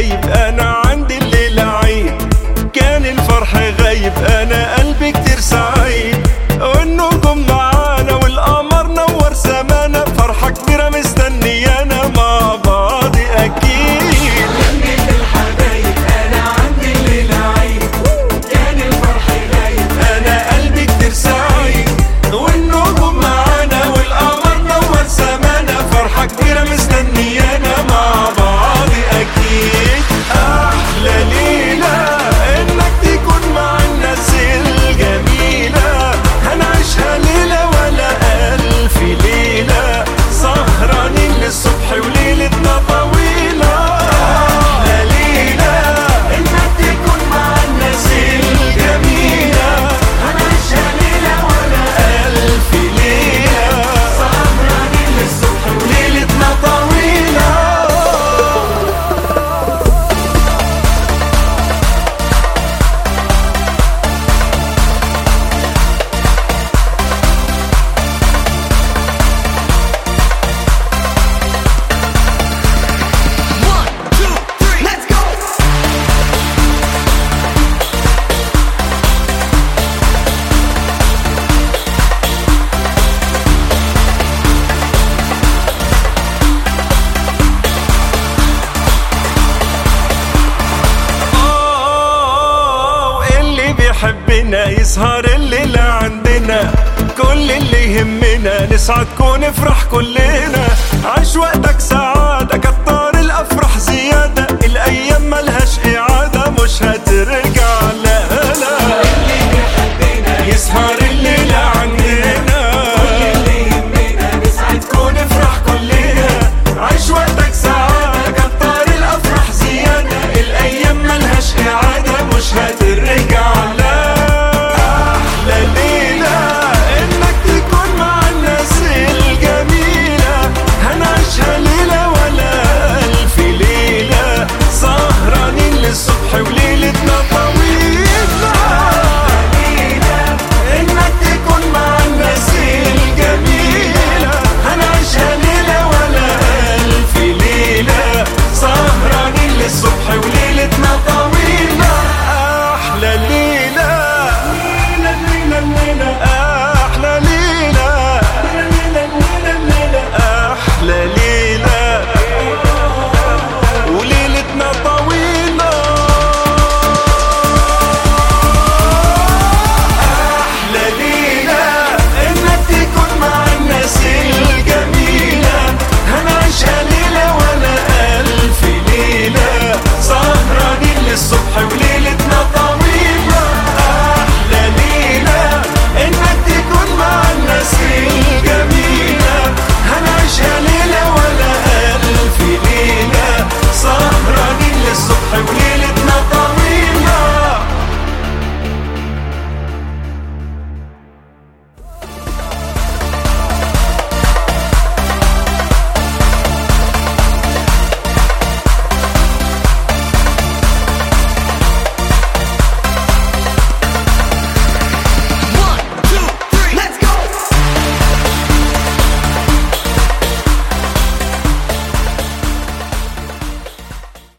غايب انا عندي الليلة عيد كان الفرح غايب انا قلبي كتير سعيد والنجوم معانا والقمر نور سمانا فرحة كبيرة مستنيانا مع بعض اكيد لمة الحبايب أنا عندي الليلة عيد كان الفرح غايب انا قلبي كتير سعيد والنجوم معانا والقمر نور سمانا فرحة كبيرة مستنيانا مع بعض اكيد احلى ليلة انك تكون مع الناس الجميلة هنعيشها ليلة ولا الف ليلة سهرانين للصبح وليلتنا طويلة احلى ليلة انك تكون مع الناس الجميلة هنعيشها ليلة ولا الف ليلة سهرانين للصبح وليلتنا طويلة One, two, three, let's go! أوه، اللي بيحبنا يسهر الليلة عندنا كل اللي يهمنا نسعد كون نفرح كلنا عيش وقتك سعادة كتر